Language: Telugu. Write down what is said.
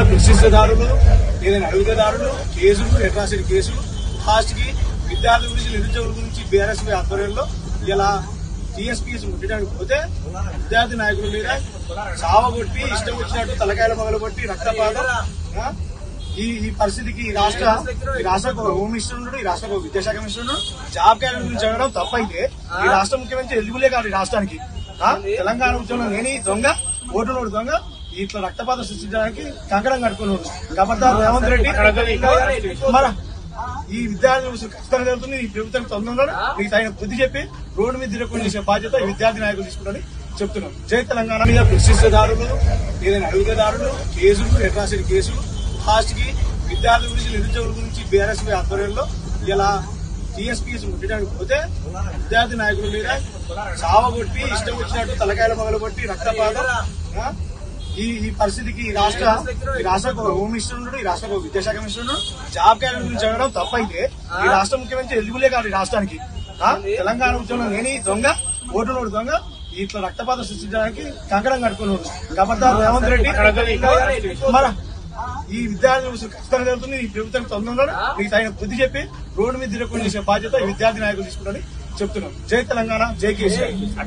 ప్రశ్నిస్తదారులు ఏదైనా అడుగుదారులు కేసులు అట్రాసిటీ కేసులు లాస్ట్ కి విద్యార్థుల గురించి నిరుద్యోగుల గురించి బీఆర్ఎస్ ఆధ్వర్యంలో ఇలా టీఎస్పీఎస్ ముట్టడానికి పోతే విద్యార్థి నాయకుల మీద సావగొట్టి ఇష్టం వచ్చినట్టు తలకాయల మొదలుకొట్టి రక్తపాతం ఆ? ఈ ఈ పరిస్థితికి ఈ రాష్ట్ర ఈ రాష్ట్రకు ఒక హోమ్ మినిస్టర్ ఉన్నాడు ఈ రాష్ట్రకు ఒక విద్యాశాఖ మినిస్టర్ ఉన్నాడు జాబ్ క్యాలెండర్ గురించి అడగడం తప్పైతే ఈ రాష్ట్ర ముఖ్యమంత్రి ఎలిజిబులే కాదు ఈ రాష్ట్రానికి ఆ? తెలంగాణ ఉద్యమంలో నేనే ఈ దొంగ ఓటునోడు దొంగ ఇట్లా రక్తపాతం సృష్టించడానికి కంకణం కట్టుకున్నాడు కాబట్టి రేవంత్ రెడ్డి మన ఈ విద్యార్థుల విషయం ఖచ్చితంగా జరుగుతుంది ఈ ప్రభుత్వం తొందరలో మీకు తగిన బుద్ధి చెప్పి రోడ్డు మీద తిరగకుండా చేసే బాధ్యత ఈ విద్యార్థి నాయకులు తీసుకుంటారని చెప్తున్నాం జై తెలంగాణ మీద ప్రశ్నిస్తదారులు ఏదైనా అడుగుదారులు కేసులు అట్రాసిటీ కేసులు లాస్ట్ కి విద్యార్థుల గురించి నిరుద్యోగుల గురించి బీఆర్ఎస్ ఆధ్వర్యంలో ఇలా టీఎస్పీఎస్ ముట్టడానికి పోతే విద్యార్థి నాయకుల మీద సావగొట్టి ఇష్టం వచ్చినట్టు తలకాయల మొదలుకొట్టి రక్తపాతం ఆ? ఈ ఈ పరిస్థితికి ఈ రాష్ట్ర ఈ రాష్ట్రకు ఒక హోమ్ మినిస్టర్ ఉన్నాడు ఈ రాష్ట్రకు ఒక విద్యాశాఖ మినిస్టర్ ఉన్నాడు జాబ్ క్యాలెండర్ గురించి అడగడం తప్పైతే ఈ రాష్ట్ర ముఖ్యమంత్రి ఎలిజిబులే కాదు ఈ రాష్ట్రానికి ఆ? తెలంగాణ ఉద్యమంలో నేనే ఈ దొంగ ఓటునోడు దొంగ ఇట్లా రక్తపాతం సృష్టించడానికి కంకణం కట్టుకున్నాడు కాబట్టి రేవంత్ రెడ్డి మన ఈ విద్యార్థుల విషయం ఖచ్చితంగా జరుగుతుంది ఈ ప్రభుత్వం తొందరలో మీకు తగిన బుద్ధి చెప్పి రోడ్డు మీద తిరగకుండా చేసే బాధ్యత ఈ విద్యార్థి నాయకులు తీసుకుంటారని చెప్తున్నాం జై తెలంగాణ జై కేసీఆర్